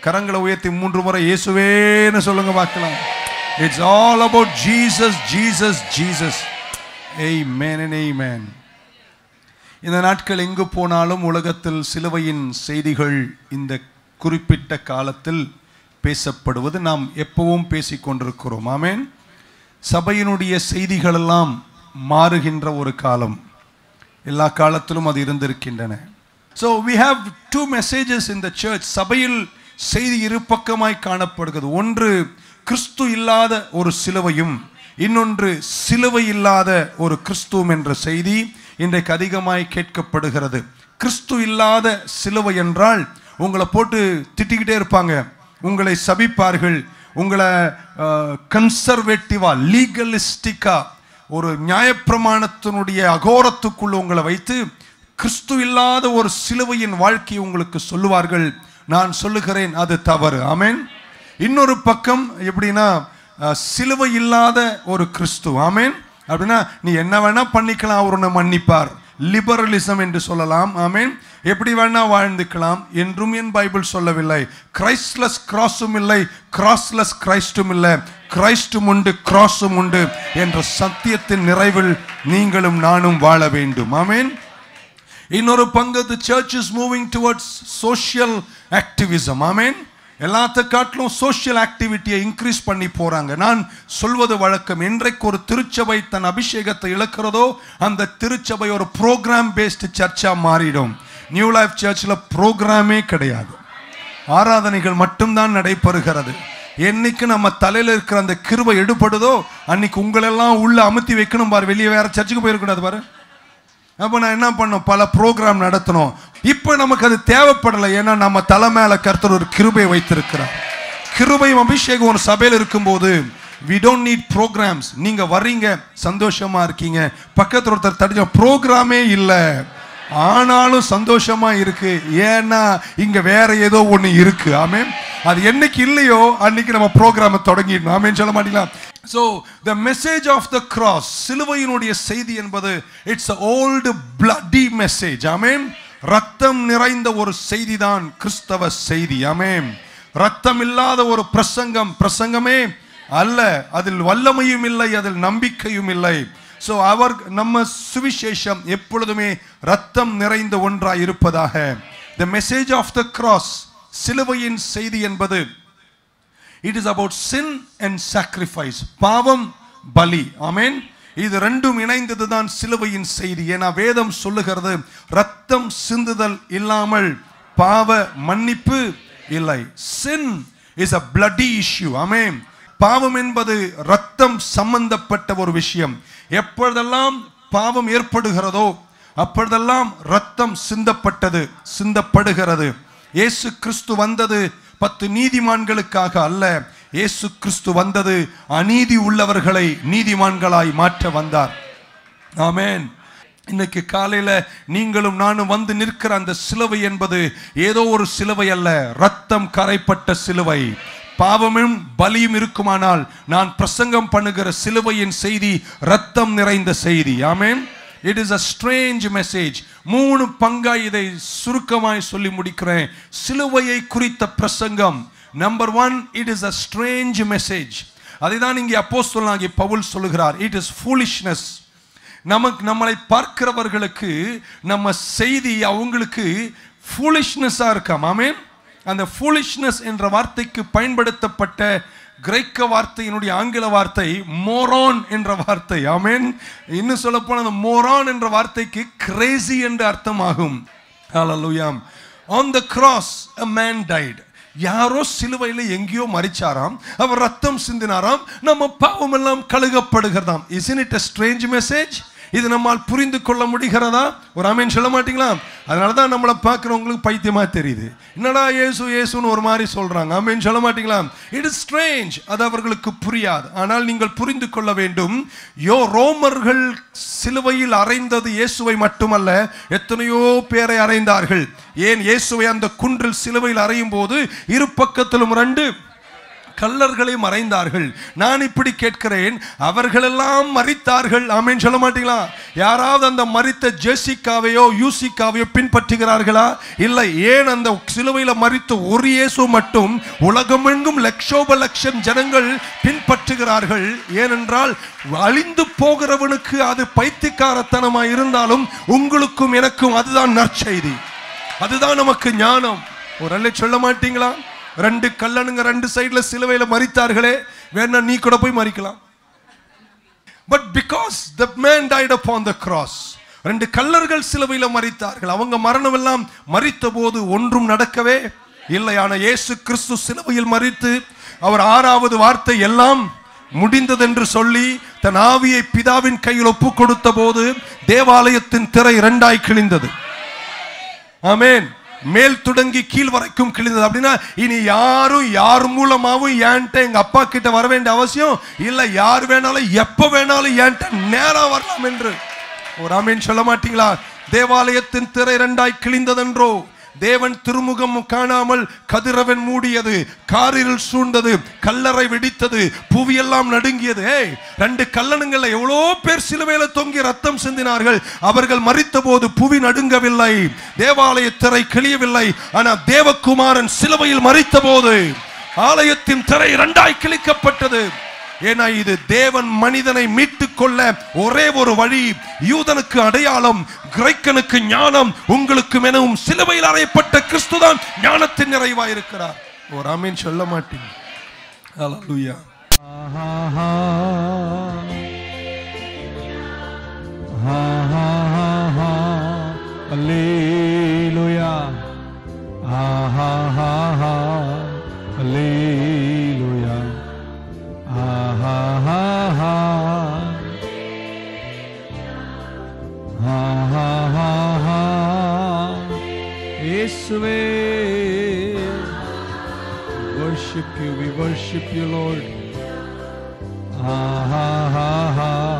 கரங்களை உயர்த்தி மூன்று முறை இயேசுவேன்னு சொல்லுங்க பார்க்கலாம் it's all about Jesus Jesus Jesus hey man hey man இந்த நாட்கள் எங்கு போனாலும் உலகத்தில் சிலுவையின் செய்திகள் இந்த குறிப்பிட்ட காலத்தில் பேசப்படுவது நாம் எப்பவும் பேசிக்கொண்டிருக்கிறோம் ஆமேன் சபையினுடைய செய்திகளெல்லாம் மாறுகின்ற ஒரு காலம் எல்லா காலத்திலும் அது இருந்திருக்கின்றன so we have two messages in the church சபையில் செய்தி இரு பக்கமாய் காணப்படுகிறது ஒன்று கிறிஸ்து இல்லாத ஒரு சிலுவையும் இன்னொன்று சிலுவை இல்லாத ஒரு கிறிஸ்துவும் என்ற செய்தி இன்றைக்கு அதிகமாய் கேட்கப்படுகிறது கிறிஸ்து இல்லாத சிலுவை என்றால் உங்களை போட்டு திட்டிக்கிட்டே இருப்பாங்க உங்களை சபிப்பார்கள் உங்களை கன்சர்வேட்டிவா லீகலிஸ்டிக்கா ஒரு நியாயப்பிரமாணத்தினுடைய அகோரத்துக்குள்ள உங்களை வைத்து கிறிஸ்து இல்லாத ஒரு சிலுவையின் வாழ்க்கையை உங்களுக்கு சொல்லுவார்கள் நான் சொல்லுகிறேன் அது தவறு ஆமேன் இன்னொரு பக்கம் எப்படின்னா அஹ், சிலுவை இல்லாத ஒரு கிறிஸ்து ஆமேன் அப்படின்னா நீ என்ன வேணா பண்ணிக்கலாம் அவர் உன்னை மன்னிப்பார் லிபரலிசம் என்று சொல்லலாம் ஆமேன் எப்படி வேணா வாழ்ந்துக்கலாம் என்றும் என் பைபிள் சொல்லவில்லை கிரைஸ்ட்லெஸ் கிராஸும் இல்லை கிராஸ்லெஸ் கிரைஸ்டும் இல்லை கிரைஸ்டும் உண்டு கிராஸும் உண்டு என்ற சத்தியத்தின் நிறைவில் நீங்களும் நானும் வாழ வேண்டும் ஆமேன் இன்னொரு பங்கு the church is moving towards social activism ஆமேன் எல்லாத்த காட்டிலும் சோஷியல் ஆக்டிவிட்டியை இன்க்ரீஸ் பண்ணி போறாங்க நான் சொல்வது வழக்கம் என்றைக்கு ஒரு திருச்சபை தன் அபிஷேகத்தை இழக்கிறதோ அந்த திருச்சபை ஒரு ப்ரோக்ராம் பேஸ்டு சர்ச்சா மாறிடும் நியூ லைஃப் சர்ச்சில் ப்ரோக்ராமே கிடையாது ஆராதனைகள் மட்டும்தான் நடைபெறுகிறது என்னைக்கு நம்ம தலையில இருக்கிற அந்த கிருபை எடுபடுதோ அன்னைக்கு உங்களெல்லாம் உள்ள அமுத்தி வைக்கணும் பாரு வெளியே வேற சர்ச்சுக்கு போயிருக்கூடாது பாரு அப்போ நான் என்ன பண்ணோம் பல ப்ரோக்ராம் நடத்தணும் இப்போ நமக்கு அது தேவைப்படலை ஏன்னா நம்ம தலை மேல கர்த்தர் ஒரு கிருபை வைத்திருக்கிறார் கிருபையும் அபிஷேகம் ஒரு சபையில் இருக்கும்போது வி டோன்ட் நீட் ப்ரோக்ராம்ஸ் நீங்க வர்றீங்க சந்தோஷமா இருக்கீங்க பக்கத்துல ஒருத்தர் தடிச்ச ப்ரோக்ராமே இல்லை ஆனாலும் சந்தோஷமா இருக்கு ஏன்னா இங்க வேற ஏதோ ஒண்ணு இருக்கு ஆமென் அது என்னைக்கு இல்லையோ அன்னைக்கு நம்ம ப்ரோக்ராமை தொடங்கிடணும் ஆமென் சொல்ல மாட்டீங்களா so the message of the cross சிலுவையினுடைய செய்தி என்பது இட்ஸ் ஓல்டு பிளட்டி மெசேஜ் ஆமென் ரத்தம் நிறைந்த ஒரு செய்தி தான் கிறிஸ்தவ செய்தி ஆமென் ரத்தம் இல்லாத ஒரு பிரசங்கம் பிரசங்கமே அல்ல அதில் வல்லமையும் இல்லை அதில் நம்பிக்கையும் இல்லை ஸோ அவர் நம்ம சுவிசேஷம் எப்பொழுதுமே ரத்தம் நிறைந்த ஒன்றாய் இருப்பதாக the message of the cross சிலுவையின் செய்தி என்பது it is about sin and sacrifice பாவம் பலி ஆமென் இது ரெண்டும் இணைந்தது தான் சிலுவையின் செய்தி ஏன்னா வேதம் சொல்லுகிறது ரத்தம் சிந்துதல் இல்லாமல் பாவ மன்னிப்பு இல்லை sin is a bloody issue ஆமென் பாவம் என்பது ரத்தம் சம்பந்தப்பட்ட ஒரு விஷயம் எப்பொழுதெல்லாம் பாவம் ஏற்படுகிறதோ அப்பொழுதெல்லாம் ரத்தம் சிந்தப்பட்டது சிந்தப்படுகிறது இயேசு கிறிஸ்து வந்தது பத்து நீதிமான்களுக்காக அல்ல இயேசு கிறிஸ்து வந்தது அநீதி உள்ளவர்களை நீதிமான்களாய் மாற்ற வந்தார் ஆமென் இன்னைக்கு காலையில நீங்களும் நானும் வந்து நிற்கிற அந்த சிலுவை என்பது ஏதோ ஒரு சிலுவை அல்ல ரத்தம் கரைப்பட்ட சிலுவை பாவமும் பலியும் இருக்குமானால் நான் பிரசங்கம் பண்ணுகிற சிலுவையின் செய்தி ரத்தம் நிறைந்த செய்தி ஆமென் it is a strange message மூணு பங்காய் இதை சுருக்கமாய் சொல்லி முடிக்கிறேன் சிலுவையை குறித்த பிரசங்கம் number one it is a strange message அதை தான் இங்கே அப்போ பவுல் சொல்லுகிறார் இட் இஸ் ஃபூலிஷ்னஸ் நமக்கு நம்மளை பார்க்கிறவர்களுக்கு நம்ம செய்தி அவங்களுக்கு ஃபூலிஷ்னஸாக இருக்காம் ஆமென் அந்த ஃபூலிஷ்னஸ் என்ற வார்த்தைக்கு பயன்படுத்தப்பட்ட கிரேக்க வார்த்தையினுடைய ஆங்கில வார்த்தை மோரான் என்ற வார்த்தை ஆமென் இன்னும் சொல்ல போனால் அந்த மோரான் என்ற வார்த்தைக்கு கிரேசி என்று அர்த்தமாகும் ஹalleluya on the cross a man died யாரோ சிலுவையில் எங்கேயோ மறிச்சாராம் அவர் ரத்தம் சிந்தினாராம் நம்ம பாவம் எல்லாம் கழுகப்படுகிறதாம் isn't it a strange message இது நம்மால் புரிந்து கொள்ள முடிகிறதா ஒரு அமீன் சொல்ல மாட்டீங்களா அதனால தான் நம்மளை பார்க்குறவங்களுக்கு பைத்தியமா தெரியுது என்னடா இயேசு இயேசுன்னு ஒரு மாதிரி சொல்றாங்க அமீன் சொல்ல மாட்டீங்களா இட் இஸ் ஸ்ட்ரேஞ்ச் அது அவர்களுக்கு புரியாது ஆனால் நீங்கள் புரிந்து கொள்ள வேண்டும் யோ ரோமர்கள் சிலுவையில் அறைந்தது இயேசுவை மட்டுமல்ல எத்தனையோ பேரை அறைந்தார்கள் ஏன் இயேசுவை அந்த குன்றில் சிலுவையில் அறையும் போது இரு பக்கத்திலும் ரெண்டு கல்லர்களை மறைந்தார்கள் நான் இப்படி கேட்கிறேன் அவர்களெல்லாம் மறித்தார்கள் ஆமென் சொல்ல மாட்டீங்களா யாராவது அந்த மறித்த ஜெசிகாவையோ யூசிகாவையோ பின்பற்றுகிறார்களா இல்லை ஏன் அந்த சிலுவையில் மறித்த ஒரு இயேசு மட்டும் உலகமெங்கும் லட்சோப லட்சம் ஜனங்கள் பின்பற்றுகிறார்கள் ஏனென்றால் அழிந்து போகிறவனுக்கு அது பைத்தியக்காரத்தனமாய் இருந்தாலும் உங்களுக்கும் எனக்கும் அதுதான் நற்செய்தி அதுதான் நமக்கு ஞானம் ஒரு அல்ல சொல்ல மாட்டீங்களா ரெண்டு கல்லனுங்க ரெண்டு சைடுல சிலுவையில மறித்தார்களே வேணா நீ கூட போய் மறிக்கலாம் but because the man died upon the cross ரெண்டு கல்லர்கள் சிலுவையில மறித்தார்கள் அவங்க மரணம் எல்லாம் மறித்த போது ஒன்றும் நடக்கவே இல்லை ஆனா இயேசு கிறிஸ்து சிலுவையில் மறித்து அவர் ஆறாவது வார்த்தை எல்லாம் முடிந்ததென்று சொல்லி தன் ஆவியை பிதாவின் கையில் ஒப்பு கொடுத்த போது தேவாலயத்தின் திரை இரண்டாய் கிழிந்தது ஆமென் மேல் தொடங்கி கீழ் வரைக்கும் கிழிந்தது அப்படின்னா இனி யாரும் யார் மூலமாவும் என்கிட்ட எங்க அப்பா கிட்ட வர வேண்டிய அவசியம் இல்ல யார் வேணாலும் எப்ப வேணாலும் என்கிட்ட நேரா வரலாம் என்று ஒரு ஆமீன் சொல்ல மாட்டீங்களா தேவாலயத்தின் திரை இரண்டாய் கிழிந்ததென்றோ தேவன் திருமுகம் காணாமல் கதிரவன் மூடியது காரில் சூழ்ந்தது கல்லறை வெடித்தது புவியெல்லாம் நடுங்கியது ஏய் ரெண்டு கல்லணங்கள்ல எவ்வளோ பேர் சிலுவையில தொங்கி ரத்தம் சிந்தினார்கள் அவர்கள் மறித்த போது புவி நடுங்கவில்லை தேவாலய திரை கிளியவில்லை ஆனா தேவகுமாரன் சிலுவையில் மறித்த போது ஆலயத்தின் திரை இரண்டாய் கிழிக்கப்பட்டது ஏன்னா இது தேவன் மனிதனை மீட்டுக் கொள்ள ஒரே ஒரு வழி யூதனுக்கு அடையாளம் கிரைக்கனுக்கு ஞானம் உங்களுக்கு எனவும் சிலுவையில் அறையப்பட்ட கிறிஸ்துதான் ஞானத்தின் நிறைவாயிருக்கிறார் ஒரு ஆமீன் சொல்ல மாட்டீங்க ஹalleluya Hallelujah. Ah, ah, ah, ah. Hallelujah. Ah, ah, ah, ah. Ah, ah, ah, ah. இயேசுவே worship you we worship you lord ah ah ah ah